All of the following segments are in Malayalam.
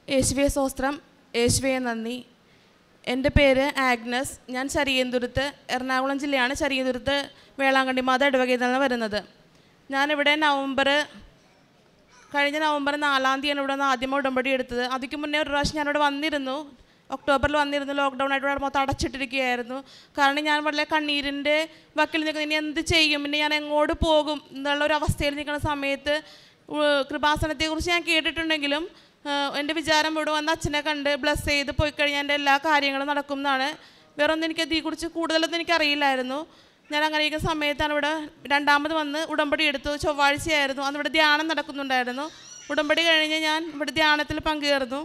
യേശുവെ സ്വസ്ത്രം യേശുവെ നന്ദി എൻ്റെ പേര് ആഗ്നസ് ഞാൻ ചരിയന്തുരുത്ത് എറണാകുളം ജില്ലയാണ് ചരിയന്തുരുത്ത് വേളാങ്കണ്ണി മാത ഇടവകയിൽ നിന്നാണ് വരുന്നത് ഞാനിവിടെ നവംബർ കഴിഞ്ഞ നവംബർ നാലാം തീയതിയാണ് ഇവിടെ നിന്ന് ആദ്യമേ ഉടമ്പടി എടുത്തത് അതിക്ക് മുന്നേ ഒരു പ്രാവശ്യം ഞാനിവിടെ വന്നിരുന്നു ഒക്ടോബറിൽ വന്നിരുന്നു ലോക്ക്ഡൗൺ ആയിട്ട് ഇവിടെ മൊത്തം അടച്ചിട്ടിരിക്കുകയായിരുന്നു കാരണം ഞാൻ വളരെ കണ്ണീരിൻ്റെ വക്കിൽ നിൽക്കുന്ന ഇനി എന്ത് ചെയ്യും ഇനി ഞാൻ എങ്ങോട്ട് പോകും എന്നുള്ള ഒരു അവസ്ഥയിൽ നിൽക്കുന്ന സമയത്ത് ഉ- കൃപാസനത്തെക്കുറിച്ച് ഞാൻ കേട്ടിട്ടുണ്ടെങ്കിലും ഏഹ്, എൻ്റെ വിചാരം ഇവിടെ വന്ന് അച്ഛനെ കണ്ട് ബ്ലസ് ചെയ്ത് പോയി കഴിഞ്ഞാൽ എൻ്റെ എല്ലാ കാര്യങ്ങളും നടക്കും എന്നാണ് വേറെ ഒന്നും എനിക്ക് ഇതിനെക്കുറിച്ച് കൂടുതലൊന്നും എനിക്കറിയില്ലായിരുന്നു ഞാൻ അങ്ങനെ ഇരിക്കുന്ന സമയത്താണ് ഇവിടെ രണ്ടാമത് വന്ന് ഉടമ്പടി എടുത്തു ചൊവ്വാഴ്ചയായിരുന്നു അന്ന് ഇവിടെ ധ്യാനം നടക്കുന്നുണ്ടായിരുന്നു ഉടമ്പടി കഴിഞ്ഞ് ഞാൻ ഇവിടെ ധ്യാനത്തിൽ പങ്കുചേർന്നു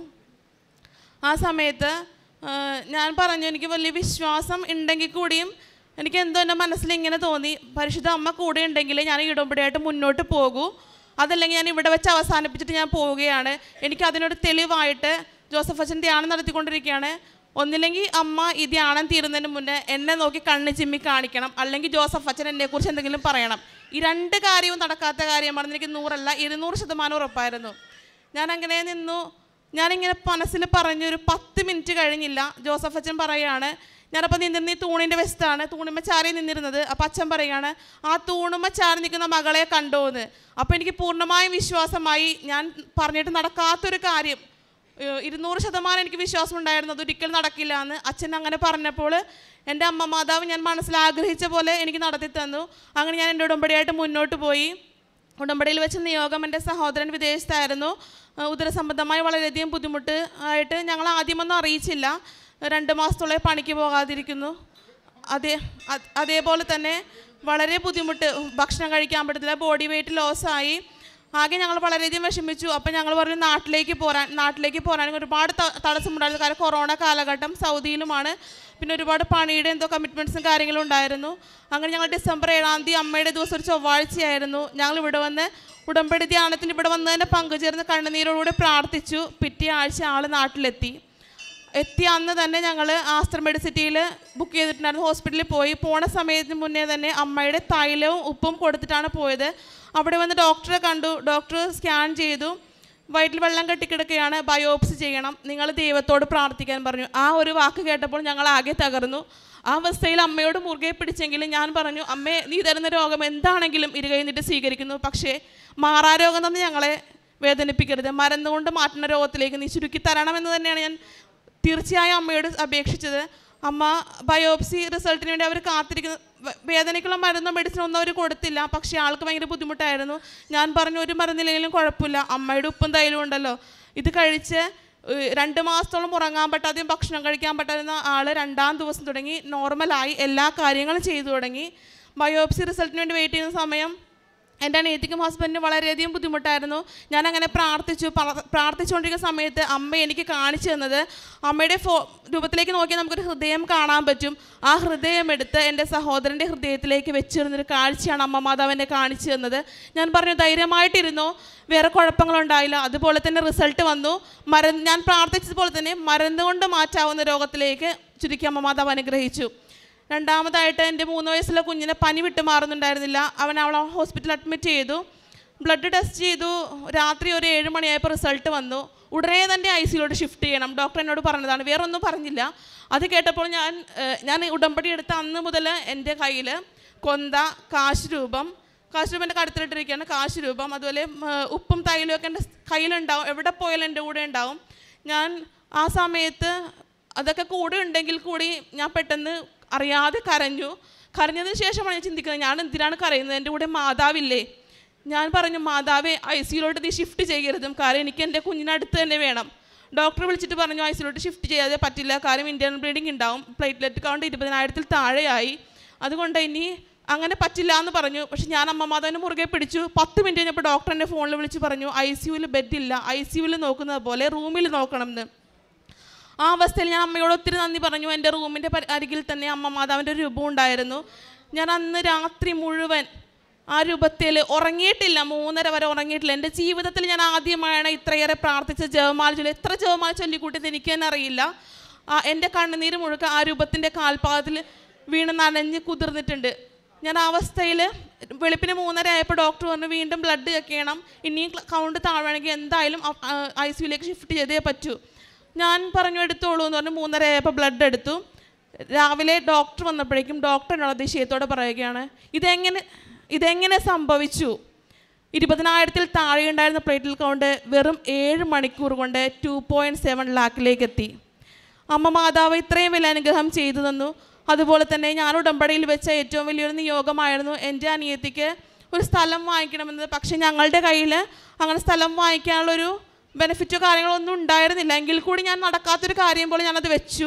ആ സമയത്ത് ആ, ഞാൻ പറഞ്ഞു എനിക്ക് വലിയ വിശ്വാസം ഉണ്ടെങ്കിൽ കൂടിയും എനിക്ക് എന്തോ എൻ്റെ മനസ്സിൽ ഇങ്ങനെ തോന്നി പരിശുദ്ധ അമ്മ കൂടെ ഉണ്ടെങ്കിൽ ഞാൻ ഈ ഉടമ്പടിയായിട്ട് മുന്നോട്ട് പോകൂ അതല്ലെങ്കിൽ ഞാൻ ഇവിടെ വെച്ച് അവസാനിപ്പിച്ചിട്ട് ഞാൻ പോവുകയാണ് എനിക്ക് അതിനൊരു തെളിവായിട്ട് ജോസഫ് അച്ഛൻ ധ്യാനം നടത്തിക്കൊണ്ടിരിക്കുകയാണ് ഒന്നില്ലെങ്കിൽ അമ്മ ഈ ധ്യാനം തീരുന്നതിന് മുന്നേ എന്നെ നോക്കി കണ്ണ് ചിമ്മി കാണിക്കണം അല്ലെങ്കിൽ ജോസഫ് അച്ഛൻ എന്നെക്കുറിച്ച് എന്തെങ്കിലും പറയണം ഈ രണ്ട് കാര്യവും നടക്കാത്ത കാര്യമാണെന്ന് എനിക്ക് നൂറല്ല ഇരുന്നൂറ് ശതമാനം ഉറപ്പായിരുന്നു ഞാൻ അങ്ങനെ നിന്നു ഞാനിങ്ങനെ മനസ്സിൽ പറഞ്ഞൊരു പത്ത് മിനിറ്റ് കഴിഞ്ഞില്ല ജോസഫ് അച്ഛൻ പറയാണ് ഞാനപ്പോൾ നിന്നിരുന്ന ഈ തൂണിൻ്റെ വശത്താണ് തൂണിമ്മ ചാരി നിന്നിരുന്നത് അപ്പോൾ അച്ഛൻ പറയാണ് ആ തൂണുമ്മ ചാരി നിൽക്കുന്ന മകളെ കണ്ടോന്ന് അപ്പോൾ എനിക്ക് പൂർണ്ണമായും വിശ്വാസമായി ഞാൻ പറഞ്ഞിട്ട് നടക്കാത്തൊരു കാര്യം ഏഹ് ഇരുന്നൂറ് ശതമാനം എനിക്ക് വിശ്വാസം ഉണ്ടായിരുന്നു അതൊരിക്കലും നടക്കില്ല എന്ന് അച്ഛൻ അങ്ങനെ പറഞ്ഞപ്പോൾ എൻ്റെ അമ്മ മാതാവ് ഞാൻ മനസ്സിൽ ആഗ്രഹിച്ച പോലെ എനിക്ക് നടത്തി തന്നു അങ്ങനെ ഞാൻ എൻ്റെ ഉടമ്പടിയായിട്ട് മുന്നോട്ട് പോയി ഉടമ്പടിയിൽ വെച്ച് നിയോഗം എൻ്റെ സഹോദരൻ വിദേശത്തായിരുന്നു ആ, ഉദരസംബന്ധമായി വളരെയധികം ബുദ്ധിമുട്ട് ആയിട്ട് ഞങ്ങൾ ആദ്യമൊന്നും അറിയിച്ചില്ല രണ്ട് മാസത്തോളം പണിക്ക് പോകാതിരിക്കുന്നു അതേ അത് അതേപോലെ തന്നെ വളരെ ബുദ്ധിമുട്ട് ഭക്ഷണം കഴിക്കാൻ പറ്റത്തില്ല ബോഡി വെയിറ്റ് ലോസായി ആകെ ഞങ്ങൾ വളരെയധികം വിഷമിച്ചു അപ്പം ഞങ്ങൾ പറഞ്ഞു നാട്ടിലേക്ക് പോരാൻ നാട്ടിലേക്ക് പോരാൻ ഒരുപാട് ത- തടസ്സമുണ്ടായിരുന്നു കാരണം കൊറോണ കാലഘട്ടം സൗദിയിലുമാണ് പിന്നെ ഒരുപാട് പണിയുടെ എന്തോ കമ്മിറ്റ്മെൻറ്റ്സും കാര്യങ്ങളും ഉണ്ടായിരുന്നു അങ്ങനെ ഞങ്ങൾ ഡിസംബർ ഏഴാം തീയതി അമ്മയുടെ ദിവസം ഒരു ചൊവ്വാഴ്ചയായിരുന്നു ഞങ്ങൾ ഇവിടെ വന്ന് ഉടമ്പടി ധ്യാനത്തിന് ഇവിടെ വന്ന് തന്നെ പങ്കുചേർന്ന് കണ്ണുനീരോടുകൂടി പ്രാർത്ഥിച്ചു പിറ്റേ ആഴ്ച ആൾ നാട്ടിലെത്തി എത്തിയ അന്ന് തന്നെ ഞങ്ങൾ ആസ്ത്ര മെഡിസിറ്റിയിൽ ബുക്ക് ചെയ്തിട്ടുണ്ടായിരുന്നു ഹോസ്പിറ്റലിൽ പോയി പോണ സമയത്തിന് മുന്നേ തന്നെ അമ്മയുടെ തൈലവും ഉപ്പും കൊടുത്തിട്ടാണ് പോയത് അവിടെ വന്ന് ഡോക്ടറെ കണ്ടു ഡോക്ടർ സ്കാൻ ചെയ്തു വയറ്റിൽ വെള്ളം കെട്ടിക്കിടക്കുകയാണ് ബയോപ്സി ചെയ്യണം നിങ്ങൾ ദൈവത്തോട് പ്രാർത്ഥിക്കാൻ പറഞ്ഞു ആ ഒരു വാക്ക് കേട്ടപ്പോൾ ഞങ്ങൾ ആകെ തകർന്നു ആ അവസ്ഥയിൽ അമ്മയോട് മുറുകെ പിടിച്ചെങ്കിലും ഞാൻ പറഞ്ഞു അമ്മേ നീ തരുന്ന രോഗം എന്താണെങ്കിലും ഇരുകഴിഞ്ഞിട്ട് സ്വീകരിക്കുന്നു പക്ഷേ മാറാരോഗം തന്നെ ഞങ്ങളെ വേദനിപ്പിക്കരുത് മരുന്നുകൊണ്ട് മാറ്റുന്ന രോഗത്തിലേക്ക് നീ ചുരുക്കി തരണമെന്ന് തന്നെയാണ് ഞാൻ തീർച്ചയായും അമ്മയോട് അപേക്ഷിച്ചത് അമ്മ ബയോപ്സി റിസൾട്ടിന് വേണ്ടി അവർ കാത്തിരിക്കുന്ന വ- വേദനയ്ക്കുള്ള മരുന്നോ മെഡിസിനോ ഒന്നും അവർ കൊടുത്തില്ല പക്ഷേ ആൾക്ക് ഭയങ്കര ബുദ്ധിമുട്ടായിരുന്നു ഞാൻ പറഞ്ഞു ഒരു മരുന്നില്ലെങ്കിലും കുഴപ്പമില്ല അമ്മയുടെ ഉപ്പും തൈലും ഉണ്ടല്ലോ ഇത് കഴിച്ച് ഏഹ്, രണ്ട് മാസത്തോളം ഉറങ്ങാൻ പറ്റാതെയും ഭക്ഷണം കഴിക്കാൻ പറ്റാതിരുന്ന ആൾ രണ്ടാം ദിവസം തുടങ്ങി നോർമലായി എല്ലാ കാര്യങ്ങളും ചെയ്തു തുടങ്ങി ബയോപ്സി റിസൾട്ടിന് വേണ്ടി വെയിറ്റ് ചെയ്യുന്ന സമയം എൻ്റെ അനിയത്തിക്കും ഹസ്ബൻഡിനും വളരെയധികം ബുദ്ധിമുട്ടായിരുന്നു ഞാൻ അങ്ങനെ പ്രാർത്ഥിച്ചു പറ- പ്രാർത്ഥിച്ചുകൊണ്ടിരിക്കുന്ന സമയത്ത് അമ്മ എനിക്ക് കാണിച്ചു തന്നത് അമ്മയുടെ ഫോ രൂപത്തിലേക്ക് നോക്കിയാൽ നമുക്കൊരു ഹൃദയം കാണാൻ പറ്റും ആ ഹൃദയം എടുത്ത് എൻ്റെ സഹോദരൻ്റെ ഹൃദയത്തിലേക്ക് വെച്ചിരുന്നൊരു കാഴ്ചയാണ് അമ്മ മാതാവ് എന്നെ കാണിച്ചു തന്നത് ഞാൻ പറഞ്ഞു ധൈര്യമായിട്ടിരുന്നു വേറെ കുഴപ്പങ്ങളുണ്ടായില്ല അതുപോലെ തന്നെ റിസൾട്ട് വന്നു മരുന്ന് ഞാൻ പ്രാർത്ഥിച്ചതുപോലെ തന്നെ മരുന്ന് കൊണ്ട് മാറ്റാവുന്ന രോഗത്തിലേക്ക് ചുരുക്കി അമ്മ മാതാവ് അനുഗ്രഹിച്ചു രണ്ടാമതായിട്ട് എൻ്റെ മൂന്ന് വയസ്സുള്ള കുഞ്ഞിനെ പനി വിട്ട് മാറുന്നുണ്ടായിരുന്നില്ല അവൻ അവളെ ഹോസ്പിറ്റലിൽ അഡ്മിറ്റ് ചെയ്തു ബ്ലഡ് ടെസ്റ്റ് ചെയ്തു രാത്രി ഒരു ഏഴ് മണിയായപ്പോൾ റിസൾട്ട് വന്നു ഉടനെ തന്നെ ഐ സിയിലോട്ട് ഷിഫ്റ്റ് ചെയ്യണം ഡോക്ടർ എന്നോട് പറഞ്ഞതാണ് വേറെ ഒന്നും പറഞ്ഞില്ല അത് കേട്ടപ്പോൾ ഞാൻ ഏഹ്, ഞാൻ ഉടമ്പടി എടുത്ത അന്ന് മുതൽ എൻ്റെ കയ്യിൽ കൊന്ത കാശ് രൂപം കാശ് രൂപം എൻ്റെ കടുത്തിലിട്ടിരിക്കുകയാണ് കാശ് രൂപം അതുപോലെ ഉം, ഏഹ്, ഉപ്പും തൈലും ഒക്കെ എൻ്റെ കയ്യിലുണ്ടാവും എവിടെ പോയാലും എൻ്റെ കൂടെ ഉണ്ടാവും ഞാൻ ആ സമയത്ത് അതൊക്കെ കൂടെ ഉണ്ടെങ്കിൽ കൂടി ഞാൻ പെട്ടെന്ന് അറിയാതെ കരഞ്ഞു കരഞ്ഞതിന് ശേഷമാണ് ഞാൻ ചിന്തിക്കുന്നത് ഞാൻ എന്തിനാണ് കരയുന്നത് എൻ്റെ കൂടെ മാതാവില്ലേ ഞാൻ പറഞ്ഞു മാതാവേ ഐ സിയിലോട്ട് നീ ഷിഫ്റ്റ് ചെയ്യരുതും കാരണം എനിക്ക് എൻ്റെ കുഞ്ഞിനടുത്ത് തന്നെ വേണം ഡോക്ടർ വിളിച്ചിട്ട് പറഞ്ഞു ഐ സിയിലോട്ട് ഷിഫ്റ്റ് ചെയ്യാതെ പറ്റില്ല കാര്യം ഇന്ത്യൻ ബ്ലീഡിങ് ഉണ്ടാവും പ്ലേറ്റ്ലെറ്റ് കൗണ്ട് ഇരുപതിനായിരത്തിൽ താഴെയായി അതുകൊണ്ട് ഇനി അങ്ങനെ പറ്റില്ല എന്ന് പറഞ്ഞു പക്ഷെ ഞാൻ അമ്മ മാതാവിനെ മുറുകെ പിടിച്ചു പത്ത് മിനിറ്റ് കഴിഞ്ഞപ്പോൾ ഡോക്ടർ എന്നെ ഫോണിൽ വിളിച്ച് പറഞ്ഞു ഐ സിയുവിൽ ബെഡില്ല ഐ സിയുവിൽ നോക്കുന്നത് പോലെ റൂമിൽ നോക്കണം എന്ന് ആ അവസ്ഥയിൽ ഞാൻ അമ്മയോട് ഒത്തിരി നന്ദി പറഞ്ഞു എൻ്റെ റൂമിൻ്റെ അരികിൽ തന്നെ അമ്മ മാതാവിൻ്റെ ഒരു രൂപം ഉണ്ടായിരുന്നു ഞാൻ അന്ന് രാത്രി മുഴുവൻ ആ രൂപത്തിൽ ഉറങ്ങിയിട്ടില്ല മൂന്നര വരെ ഉറങ്ങിയിട്ടില്ല എൻ്റെ ജീവിതത്തിൽ ഞാൻ ആദ്യമായാണ് ഇത്രയേറെ പ്രാർത്ഥിച്ച ജവമാല ചൊല്ലി എത്ര ജവമാല ചൊല്ലിക്കൂട്ടിയത് എനിക്ക് തന്നെ അറിയില്ല ആ എൻ്റെ കണ്ണുനീര് മുഴുക്ക ആ രൂപത്തിൻ്റെ കാൽപാദത്തിൽ വീണ് നനഞ്ഞ് കുതിർന്നിട്ടുണ്ട് ഞാൻ ആ അവസ്ഥയിൽ വെളുപ്പിന് മൂന്നര ആയപ്പോൾ ഡോക്ടർ പറഞ്ഞു വീണ്ടും ബ്ലഡ് ചെക്ക് ചെയ്യണം ഇനിയും കൗണ്ട് താഴണമെങ്കിൽ എന്തായാലും ഐ സിയുലേക്ക് ഷിഫ്റ്റ് ചെയ്തേ പറ്റൂ ഞാൻ പറഞ്ഞു എടുത്തോളൂ എന്ന് പറഞ്ഞു മൂന്നര ആയപ്പോൾ ബ്ലഡ് എടുത്തു രാവിലെ ഡോക്ടർ വന്നപ്പോഴേക്കും ഡോക്ടർ എന്നോട് അതിശയത്തോടെ പറയുകയാണ് ഇതെങ്ങനെ ഇതെങ്ങനെ സംഭവിച്ചു ഇരുപതിനായിരത്തിൽ താഴെ ഉണ്ടായിരുന്ന പ്ലേറ്റിൽ കൗണ്ട് വെറും ഏഴ് മണിക്കൂർ കൊണ്ട് ടു പോയിൻറ്റ് സെവൻ ലാക്കിലേക്ക് എത്തി അമ്മ മാതാവ് ഇത്രയും വലിയ അനുഗ്രഹം ചെയ്തു തന്നു അതുപോലെ തന്നെ ഞാൻ ഉടമ്പടിയിൽ വെച്ച ഏറ്റവും വലിയൊരു നിയോഗമായിരുന്നു എൻ്റെ അനിയത്തിക്ക് ഒരു സ്ഥലം വാങ്ങിക്കണമെന്നത് പക്ഷേ ഞങ്ങളുടെ കയ്യിൽ അങ്ങനെ സ്ഥലം വാങ്ങിക്കാനുള്ളൊരു ബെനിഫിറ്റോ കാര്യങ്ങളോ ഒന്നും ഉണ്ടായിരുന്നില്ല എങ്കിൽ കൂടി ഞാൻ നടക്കാത്തൊരു കാര്യം പോലെ ഞാനത് വെച്ചു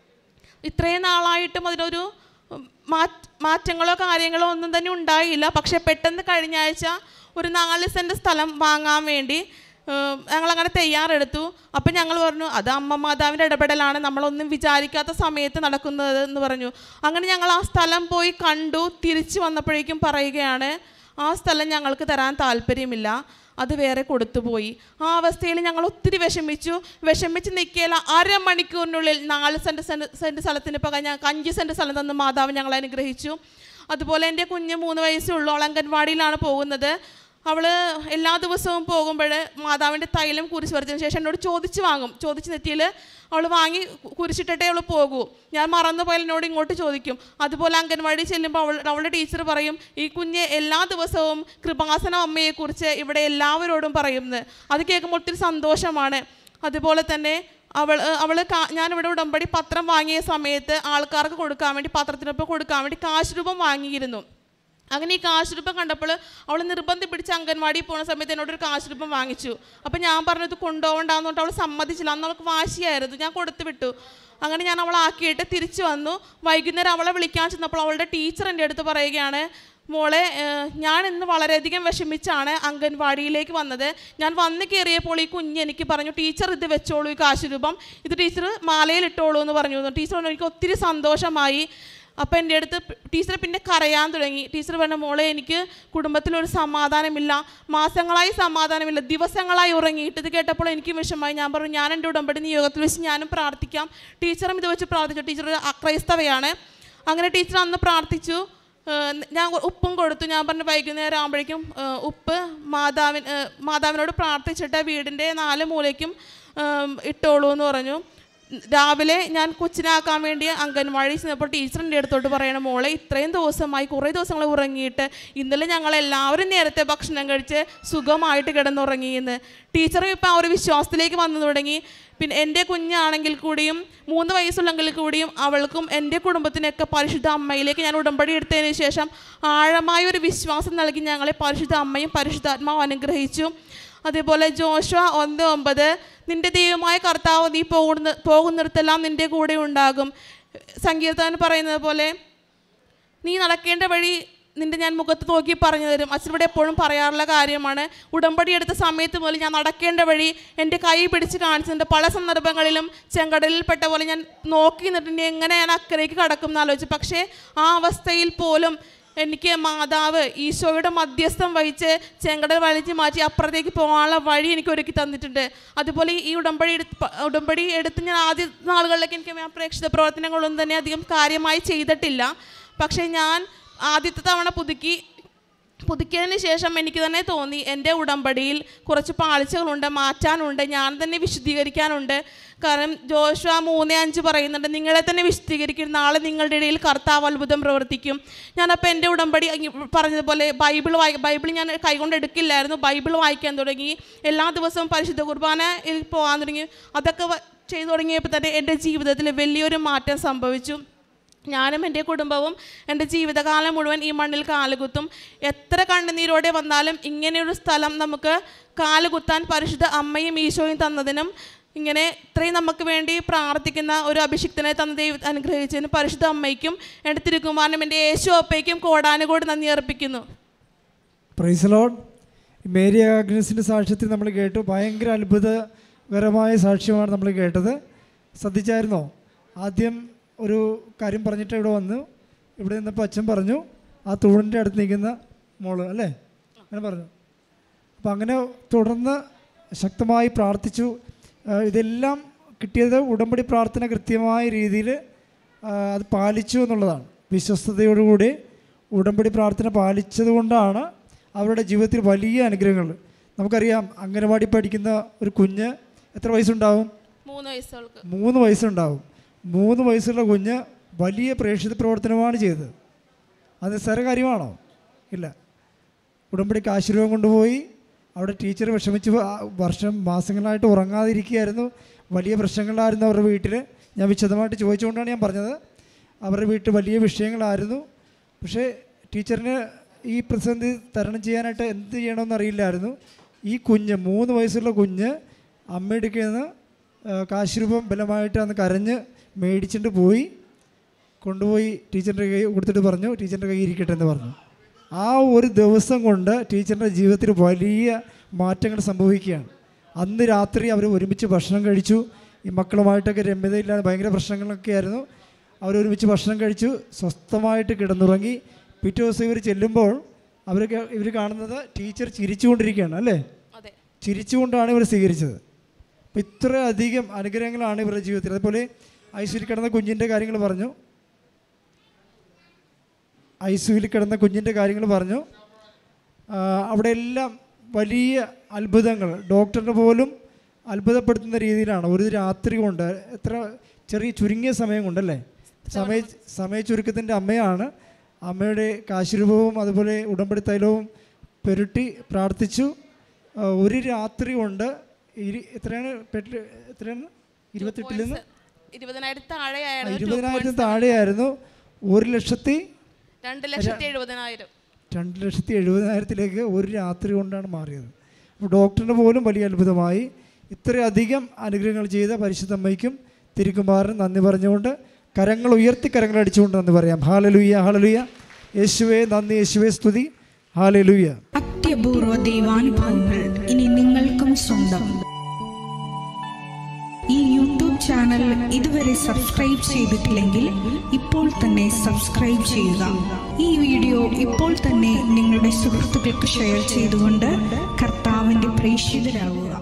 ഇത്രയും നാളായിട്ടും അതിനൊരു ഉം, മാറ്റ് മാറ്റങ്ങളോ കാര്യങ്ങളോ ഒന്നും തന്നെ ഉണ്ടായില്ല പക്ഷേ പെട്ടെന്ന് കഴിഞ്ഞ ആഴ്ച ഒരു നാല് സെൻറ്റ് സ്ഥലം വാങ്ങാൻ വേണ്ടി ഉം, ഞങ്ങളങ്ങനെ തയ്യാറെടുത്തു അപ്പം ഞങ്ങൾ പറഞ്ഞു അത് അമ്മ മാതാവിൻ്റെ ഇടപെടലാണ് നമ്മളൊന്നും വിചാരിക്കാത്ത സമയത്ത് നടക്കുന്നത് എന്ന് പറഞ്ഞു അങ്ങനെ ഞങ്ങൾ ആ സ്ഥലം പോയി കണ്ടു തിരിച്ചു വന്നപ്പോഴേക്കും പറയുകയാണ് ആ സ്ഥലം ഞങ്ങൾക്ക് തരാൻ താല്പര്യമില്ല അത് വേറെ കൊടുത്തുപോയി ആ അവസ്ഥയിൽ ഞങ്ങൾ ഒത്തിരി വിഷമിച്ചു വിഷമിച്ച് നിൽക്കില്ല അരമണിക്കൂറിനുള്ളിൽ നാല് സെൻറ്റ് സെൻറ്റ് സെൻറ്റ് സ്ഥലത്തിന് പകരം ഞങ്ങൾക്ക് അഞ്ച് സെൻറ്റ് സ്ഥലം തന്ന് മാതാവ് ഞങ്ങളെ അനുഗ്രഹിച്ചു അതുപോലെ എൻ്റെ കുഞ്ഞ് മൂന്ന് വയസ്സേ ഉള്ളൂ അവൾ അംഗൻവാടിയിലാണ് പോകുന്നത് അവൾ എല്ലാ ദിവസവും പോകുമ്പോൾ മാതാവിൻ്റെ തൈലം കുരിശ് വരച്ചതിന് ശേഷം എന്നോട് ചോദിച്ച് വാങ്ങും ചോദിച്ച് നെറ്റിയിൽ അവൾ വാങ്ങി കു- കുരിശിട്ടിട്ടേ അവൾ പോകൂ ഞാൻ മറന്നുപോയാൽ എന്നോട് ഇങ്ങോട്ട് ചോദിക്കും അതുപോലെ അംഗൻവാടി ചെല്ലുമ്പോൾ അവൾ അവളുടെ ടീച്ചർ പറയും ഈ കുഞ്ഞ് എല്ലാ ദിവസവും കൃപാസന അമ്മയെക്കുറിച്ച് ഇവിടെ എല്ലാവരോടും പറയുന്നത് അത് കേൾക്കുമ്പോൾ ഒത്തിരി സന്തോഷമാണ് അതുപോലെ തന്നെ അവൾ അവൾ ഞാനിവിടെ ഉടമ്പടി പത്രം വാങ്ങിയ സമയത്ത് ആൾക്കാർക്ക് കൊടുക്കാൻ വേണ്ടി പത്രത്തിനൊപ്പം കൊടുക്കാൻ വേണ്ടി കാശ് രൂപം വാങ്ങിയിരുന്നു അങ്ങനെ ഈ കാശ് രൂപം കണ്ടപ്പോൾ അവൾ നിർബന്ധം പിടിച്ച് അംഗൻവാടി പോകുന്ന സമയത്ത് എന്നോടൊരു കാശ് രൂപം വാങ്ങിച്ചു അപ്പം ഞാൻ പറഞ്ഞത് കൊണ്ടുപോകണ്ടെന്ന് പറഞ്ഞിട്ട് അവൾ സമ്മതിച്ചില്ല അന്ന് അവൾക്ക് വാശിയായിരുന്നു ഞാൻ കൊടുത്തു വിട്ടു അങ്ങനെ ഞാൻ അവളെ ആക്കിയിട്ട് തിരിച്ചു വന്നു വൈകുന്നേരം അവളെ വിളിക്കാൻ ചെന്നപ്പോൾ അവളുടെ ടീച്ചർ എൻ്റെ അടുത്ത് പറയുകയാണ് മോളെ ഏഹ്, ഞാൻ ഇന്ന് വളരെയധികം വിഷമിച്ചാണ് അംഗൻവാടിയിലേക്ക് വന്നത് ഞാൻ വന്ന് കയറിയപ്പോൾ ഈ കുഞ്ഞ് എനിക്ക് പറഞ്ഞു ടീച്ചർ ഇത് വെച്ചോളൂ ഈ കാശ് രൂപം ഇത് ടീച്ചർ മാലയിൽ ഇട്ടോളൂ എന്ന് പറഞ്ഞു ടീച്ചർ പറഞ്ഞു എനിക്ക് ഒത്തിരി സന്തോഷമായി അപ്പോൾ എൻ്റെ അടുത്ത് ടീച്ചർ പിന്നെ കരയാൻ തുടങ്ങി ടീച്ചർ പറഞ്ഞ മോളെ എനിക്ക് കുടുംബത്തിലൊരു സമാധാനമില്ല മാസങ്ങളായി സമാധാനമില്ല ദിവസങ്ങളായി ഉറങ്ങിയിട്ട് ഇത് കേട്ടപ്പോൾ എനിക്ക് വിഷമമായി ഞാൻ പറഞ്ഞു ഞാൻ എൻ്റെ ഉടമ്പടി നിയോഗത്തിൽ വെച്ച് ഞാനും പ്രാർത്ഥിക്കാം ടീച്ചറും ഇത് വെച്ച് പ്രാർത്ഥിച്ചു ടീച്ചർ ഒരു അക്രൈസ്തവയാണ് അങ്ങനെ ടീച്ചർ അന്ന് പ്രാർത്ഥിച്ചു ഏഹ് ഞാൻ ഉപ്പും കൊടുത്തു ഞാൻ പറഞ്ഞു വൈകുന്നേരം ആകുമ്പോഴേക്കും ഏഹ് ഉപ്പ് മാതാവിൻ ഏഹ് മാതാവിനോട് പ്രാർത്ഥിച്ചിട്ട് വീടിൻ്റെ നാല് മൂലയ്ക്കും ഏഹ് ഇട്ടോളൂ എന്ന് പറഞ്ഞു രാവിലെ ഞാൻ കൊച്ചിനാക്കാൻ വേണ്ടി അംഗൻവാടി ചെന്നപ്പോൾ ടീച്ചറിൻ്റെ അടുത്തോട്ട് പറയണം മോളെ ഇത്രയും ദിവസമായി കുറേ ദിവസങ്ങൾ ഉറങ്ങിയിട്ട് ഇന്നലെ ഞങ്ങൾ എല്ലാവരും നേരത്തെ ഭക്ഷണം കഴിച്ച് സുഖമായിട്ട് കിടന്നുറങ്ങിയെന്ന് ടീച്ചറും ഇപ്പം ആ ഒരു വിശ്വാസത്തിലേക്ക് വന്നു തുടങ്ങി പിന്നെ എൻ്റെ കുഞ്ഞാണെങ്കിൽ കൂടിയും മൂന്ന് വയസ്സുള്ളെങ്കിൽ കൂടിയും അവൾക്കും എൻ്റെ കുടുംബത്തിനൊക്കെ പരിശുദ്ധ അമ്മയിലേക്ക് ഞാൻ ഉടമ്പടി എടുത്തതിന് ശേഷം ആഴമായ ഒരു വിശ്വാസം നൽകി ഞങ്ങളെ പരിശുദ്ധ അമ്മയും പരിശുദ്ധാത്മാവും അനുഗ്രഹിച്ചു അതേപോലെ ജോഷ ഒന്ന് ഒമ്പത് നിന്റെ ദൈവമായ കർത്താവ് നീ പോകുന്ന പോകുന്നിടത്തെല്ലാം നിന്റെ കൂടെ ഉണ്ടാകും സങ്കീർത്തനം പറയുന്നത് പോലെ നീ നടക്കേണ്ട വഴി നിന്റെ ഞാൻ മുഖത്ത് നോക്കി പറഞ്ഞു തരും അച്ഛനോട് എപ്പോഴും പറയാറുള്ള കാര്യമാണ് ഉടമ്പടി എടുത്ത സമയത്ത് മുതൽ ഞാൻ നടക്കേണ്ട വഴി എൻ്റെ കൈ പിടിച്ച് കാണിച്ചിട്ടുണ്ട് പല സന്ദർഭങ്ങളിലും ചെങ്കടലിൽ പെട്ട പോലെ ഞാൻ നോക്കി നിന്നിട്ട് എങ്ങനെ ഞാൻ അക്കരയ്ക്ക് കടക്കും എന്ന് ആലോചിച്ചു പക്ഷേ ആ അവസ്ഥയിൽ പോലും എനിക്ക് മാതാവ് ഈശോയുടെ മധ്യസ്ഥം വഹിച്ച് ചെങ്കടൽ വലിച്ചു മാറ്റി അപ്പുറത്തേക്ക് പോകാനുള്ള വഴി എനിക്ക് ഒരുക്കി തന്നിട്ടുണ്ട് അതുപോലെ ഈ ഉടമ്പടി എടുത്ത് പ- ഉടമ്പടി എടുത്ത് ഞാൻ ആദ്യ നാളുകളിലേക്ക് എനിക്ക് ഞാൻ പ്രേക്ഷിത പ്രവർത്തനങ്ങളൊന്നും തന്നെ അധികം കാര്യമായി ചെയ്തിട്ടില്ല പക്ഷേ ഞാൻ ആദ്യത്തെ തവണ പുതുക്കി പുതുക്കിയതിന് ശേഷം എനിക്ക് തന്നെ തോന്നി എൻ്റെ ഉടമ്പടിയിൽ കുറച്ച് പാളിച്ചകളുണ്ട് മാറ്റാനുണ്ട് ഞാൻ തന്നെ വിശുദ്ധീകരിക്കാനുണ്ട് കാരണം ജോഷ മൂന്ന് അഞ്ച് പറയുന്നുണ്ട് നിങ്ങളെ തന്നെ വിശുദ്ധീകരിക്കും നാളെ നിങ്ങളുടെ ഇടയിൽ കർത്താവ് അത്ഭുതം പ്രവർത്തിക്കും ഞാനപ്പോൾ എൻ്റെ ഉടമ്പടി അങ്ങ് പറഞ്ഞതുപോലെ ബൈബിൾ വായി ബൈബിൾ ഞാൻ കൈകൊണ്ട് എടുക്കില്ലായിരുന്നു ബൈബിൾ വായിക്കാൻ തുടങ്ങി എല്ലാ ദിവസവും പരിശുദ്ധ കുർബാന പോകാൻ തുടങ്ങി അതൊക്കെ വ- ചെയ്തു തുടങ്ങിയപ്പോൾ തന്നെ എൻ്റെ ജീവിതത്തിൽ വലിയൊരു മാറ്റം സംഭവിച്ചു ഞാനും എൻ്റെ കുടുംബവും എൻ്റെ ജീവിതകാലം മുഴുവൻ ഈ മണ്ണിൽ കാലുകുത്തും എത്ര കണ്ണുനീരോടെ വന്നാലും ഇങ്ങനെയൊരു സ്ഥലം നമുക്ക് കാലുകുത്താൻ പരിശുദ്ധ അമ്മയും ഈശോയും തന്നതിനും ഇങ്ങനെ ഇത്രയും നമുക്ക് വേണ്ടി പ്രാർത്ഥിക്കുന്ന ഒരു അഭിഷിക്തനെ തന്ന ദൈവം അനുഗ്രഹിച്ചതിന് പരിശുദ്ധ അമ്മയ്ക്കും എൻ്റെ തിരുക്കുമാരനും എൻ്റെ യേശു അപ്പയ്ക്കും കോടാനുകോടി നന്ദി അർപ്പിക്കുന്നു പ്രൈസ് ലോഡ് മേരി ആഗ്നസിൻ്റെ സാക്ഷ്യത്തിൽ നമ്മൾ കേട്ടു ഭയങ്കര അത്ഭുതകരമായ സാക്ഷ്യമാണ് നമ്മൾ കേട്ടത് ശ്രദ്ധിച്ചായിരുന്നോ ആദ്യം ഒരു കാര്യം പറഞ്ഞിട്ട് ഇവിടെ വന്നു ഇവിടെ നിന്നപ്പോൾ അച്ഛൻ പറഞ്ഞു ആ തൂണിൻ്റെ അടുത്ത് നിൽക്കുന്ന മോള് അല്ലേ അങ്ങനെ പറഞ്ഞു അപ്പം അങ്ങനെ തുടർന്ന് ശക്തമായി പ്രാർത്ഥിച്ചു ആ, ഇതെല്ലാം കിട്ടിയത് ഉടമ്പടി പ്രാർത്ഥന കൃത്യമായ രീതിയിൽ അത് പാലിച്ചു എന്നുള്ളതാണ് വിശ്വസ്തയോടുകൂടി ഉടമ്പടി പ്രാർത്ഥന പാലിച്ചതുകൊണ്ടാണ് അവരുടെ ജീവിതത്തിൽ വലിയ അനുഗ്രഹങ്ങൾ നമുക്കറിയാം അംഗനവാടി പഠിക്കുന്ന ഒരു കുഞ്ഞ് എത്ര വയസ്സുണ്ടാവും മൂന്ന് വയസ്സുകൾക്ക് മൂന്ന് വയസ്സുണ്ടാവും മൂന്ന് വയസ്സുള്ള കുഞ്ഞ് വലിയ പ്രേക്ഷിത പ്രവർത്തനമാണ് ചെയ്തത് അത് നിസ്സാര കാര്യമാണോ ഇല്ല ഉടമ്പടിക്ക് ആശീർവാദം കൊണ്ടുപോയി അവിടെ ടീച്ചർ വിഷമിച്ച് വ- ആ വർഷം മാസങ്ങളായിട്ട് ഉറങ്ങാതിരിക്കുകയായിരുന്നു വലിയ പ്രശ്നങ്ങളായിരുന്നു അവരുടെ വീട്ടിൽ ഞാൻ വിശദമായിട്ട് ചോദിച്ചുകൊണ്ടാണ് ഞാൻ പറഞ്ഞത് അവരുടെ വീട്ടിൽ വലിയ വിഷയങ്ങളായിരുന്നു പക്ഷേ ടീച്ചറിന് ഈ പ്രതിസന്ധി തരണം ചെയ്യാനായിട്ട് എന്ത് ചെയ്യണമെന്ന് അറിയില്ലായിരുന്നു ഈ കുഞ്ഞ് മൂന്ന് വയസ്സുള്ള കുഞ്ഞ് അമ്മയുടെ നിന്ന് കാശുരൂപം ബലമായിട്ട് അന്ന് കരഞ്ഞ് മേടിച്ചിട്ട് പോയി കൊണ്ടുപോയി ടീച്ചറിൻ്റെ കൈ കൊടുത്തിട്ട് പറഞ്ഞു ടീച്ചറിൻ്റെ കൈ ഇരിക്കട്ടെ എന്ന് പറഞ്ഞു ആ ഒരു ദിവസം കൊണ്ട് ടീച്ചറിൻ്റെ ജീവിതത്തിൽ വലിയ മാറ്റങ്ങൾ സംഭവിക്കുകയാണ് അന്ന് രാത്രി അവർ ഒരുമിച്ച് ഭക്ഷണം കഴിച്ചു ഈ മക്കളുമായിട്ടൊക്കെ രമ്യതയില്ലാതെ ഭയങ്കര പ്രശ്നങ്ങളൊക്കെ ആയിരുന്നു അവരൊരുമിച്ച് ഭക്ഷണം കഴിച്ചു സ്വസ്ഥമായിട്ട് കിടന്നുറങ്ങി പിറ്റേ ദിവസം ഇവർ ചെല്ലുമ്പോൾ അവർ ഇവർ കാണുന്നത് ടീച്ചർ ചിരിച്ചുകൊണ്ടിരിക്കുകയാണ് അല്ലേ അതെ ചിരിച്ചുകൊണ്ടാണ് ഇവർ സ്വീകരിച്ചത് അപ്പം ഇത്രയധികം അനുഗ്രഹങ്ങളാണ് ഇവരുടെ ജീവിതത്തിൽ അതുപോലെ ഐശ്വര്യ കിടന്ന കുഞ്ഞിൻ്റെ കാര്യങ്ങൾ പറഞ്ഞു ഐസുവിൽ കിടന്ന കുഞ്ഞിൻ്റെ കാര്യങ്ങൾ പറഞ്ഞു ആ, അവിടെ എല്ലാം വലിയ അത്ഭുതങ്ങൾ ഡോക്ടറിന് പോലും അത്ഭുതപ്പെടുത്തുന്ന രീതിയിലാണ് ഒരു രാത്രി കൊണ്ട് എത്ര ചെറിയ ചുരുങ്ങിയ സമയം കൊണ്ടല്ലേ സമയ സമയ ചുരുക്കത്തിൻ്റെ അമ്മയാണ് അമ്മയുടെ കാശുരൂപവും അതുപോലെ ഉടമ്പടി തൈലവും പെരുട്ടി പ്രാർത്ഥിച്ചു ആ, ഒരു രാത്രി കൊണ്ട് ഇരു എത്രയാണ് പെട്ടിൽ എത്രയാണ് ഇരുപത്തെട്ടിൽ നിന്ന് ഇരുപതിനായിരത്തി താഴെയാണ് ഇരുപതിനായിരത്തിന് താഴെയായിരുന്നു ഒരു ലക്ഷത്തി രണ്ട് ലക്ഷത്തി എഴുപതിനായിരം രണ്ട് ലക്ഷത്തി എഴുപതിനായിരത്തിലേക്ക് ഒരു രാത്രി കൊണ്ടാണ് മാറിയത് അപ്പോൾ ഡോക്ടറിന് പോലും വലിയ അത്ഭുതമായി ഇത്രയധികം അനുഗ്രഹങ്ങൾ ചെയ്ത പരിശുദ്ധമ്മയ്ക്കും തിരുക്കുമാറിനും നന്ദി പറഞ്ഞുകൊണ്ട് കരങ്ങൾ ഉയർത്തി കരങ്ങൾ അടിച്ചുകൊണ്ട് നന്ദി പറയാം ഹാലലുയ്യ ഹാലലുയ്യ യേശുവേ നന്ദി യേശുവേ സ്തുതി ഹാലലുയ്യ അത്യപൂർവ ദൈവാനുഭവങ്ങൾ ഇനി നിങ്ങൾക്കും സ്വന്തം ഈ യൂട്യൂബ് ചാനൽ ഇതുവരെ സബ്സ്ക്രൈബ് ചെയ്തിട്ടില്ലെങ്കിൽ ഇപ്പോൾ തന്നെ സബ്സ്ക്രൈബ് ചെയ്യുക ഈ വീഡിയോ ഇപ്പോൾ തന്നെ നിങ്ങളുടെ സുഹൃത്തുക്കൾക്ക് ഷെയർ ചെയ്തുകൊണ്ട് കർത്താവിന്റെ പ്രേക്ഷിതരാകുക